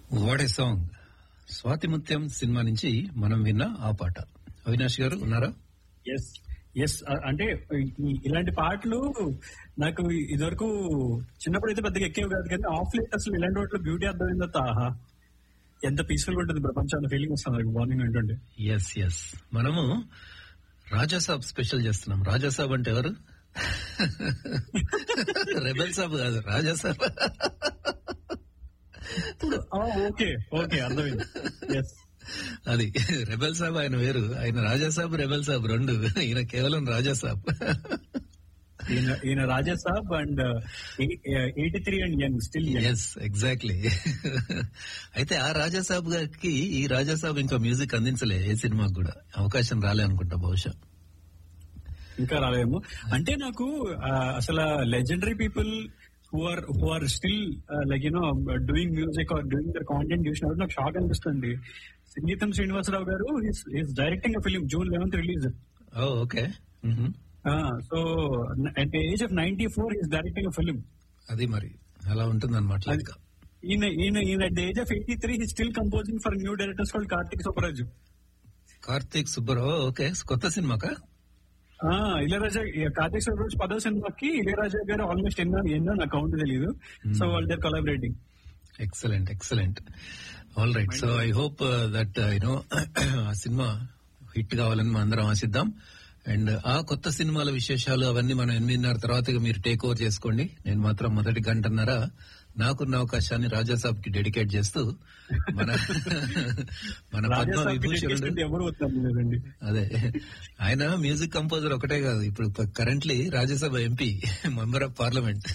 what a song Swathi ముత్యం cinema నుంచి మనం విన్న ఆ పాట అవినాష్ గారు ఉన్నారా ఎస్ ఎస్ అంటే ఈ- ఇలాంటి పాటలు నాకు ఇదివరకు చిన్నప్పుడు అయితే పెద్దగా ఎక్కేవి కాదు కానీ ఆఫ్ లేట్ అసలు ఇలాంటి వాటిలో బ్యూటీ అర్థమైంది తర్వాత ఆహా ఎంత పీస్ఫుల్ గా ఉంటుంది ప్రపంచం అన్న ఫీలింగ్ వస్తుంది నాకు మార్నింగ్ అంటుండే ఎస్ ఎస్ మనము రాజాసాబ్ స్పెషల్ చేస్తున్నాం రాజాసాబ్ అంటే ఎవరు రెబెల్ సాబ్ కాదు రాజాసాబ్ ఓకే ఓకే అర్థమైంది ఎస్ అది రెబెల్ సాబ్ ఆయన వేరు ఆయన రాజాసాబ్ రెబెల్ సాబ్ రెండు ఈయన కేవలం రాజాసాబ్ ఈయన ఈయన రాజా సాబ్ and eighty three and young still yes exactly అయితే ఆ రాజాసాబ్ గారికి ఈ రాజాసాబ్ ఇంకా మ్యూజిక్ అందించలే ఏ సినిమాకి కూడా అవకాశం రాలే అనుకుంటా బహుశా ఇంకా రాలేము అంటే నాకు ఆ, అసలు legendary people who are who are still like you know doing music or doing their content చూసినప్పుడు నాకు షాక్ అనిపిస్తుంది సంగీతం శ్రీనివాసరావు గారు is directing a film June eleventh release oh okay so at age of ninety four is directing a film అది మరి అలా ఉంటుంది అనమాట అది- ఈయన ఈయన ఈయన at age of eighty three he still composing for new directors called Karthik Subbaraju Karthik Subbarao okay కొత్త సినిమాకా ఆ, ఇళయరాజా కార్తిక్ సుబ్బరాజు పదో సినిమాకి ఇళయరాజా గారు ఆల్మోస్ట్ ఎన్నో ఎన్నో నాకు కౌంట్ తెలియదు సో వాళ్ళు their collaborating excellent excellent all right so I hope that you know ఆ సినిమా హిట్ కావాలని మనం అందరం ఆశిద్దాం అండ్ ఆ కొత్త సినిమాల విశేషాలు అవన్నీ మనం ఎనిమిదిన్నర తర్వాత ఇక మీరు టేక్ ఓవర్ చేసుకోండి నేను మాత్రం మొదటి గంటన్నర నాకున్న అవకాశాన్ని రాజాసాబ్ కి డెడికేట్ చేస్తూ మన మన పద్మ విభూషణుడు ఎవరు వస్తారు లేదండి అదే ఆయన మ్యూజిక్ కంపోజర్ ఒకటే కాదు ఇప్పుడు currently Rajya Sabha MP member of parliament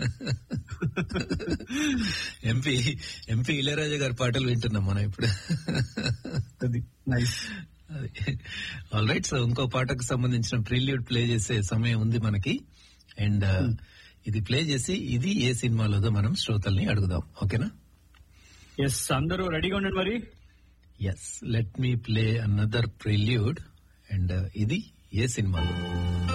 MP MP Ilaiyaraaja గారి పాటలు వింటున్నాం మనం ఇప్పుడు అది నైస్ ఆల్ రైట్ సో ఇంకో పాటకు సంబంధించిన ప్రిల్యూడ్ ప్లే చేసే సమయం ఉంది మనకి అండ్ ఇది ప్లే చేసి ఇది ఏ సినిమాలోదో మనం శ్రోతల్ని అడుగుదాం ఓకేనా ఎస్ అందరూ రెడీగా ఉండండి మరి yes let me play another prelude and ఇది ఏ సినిమాలో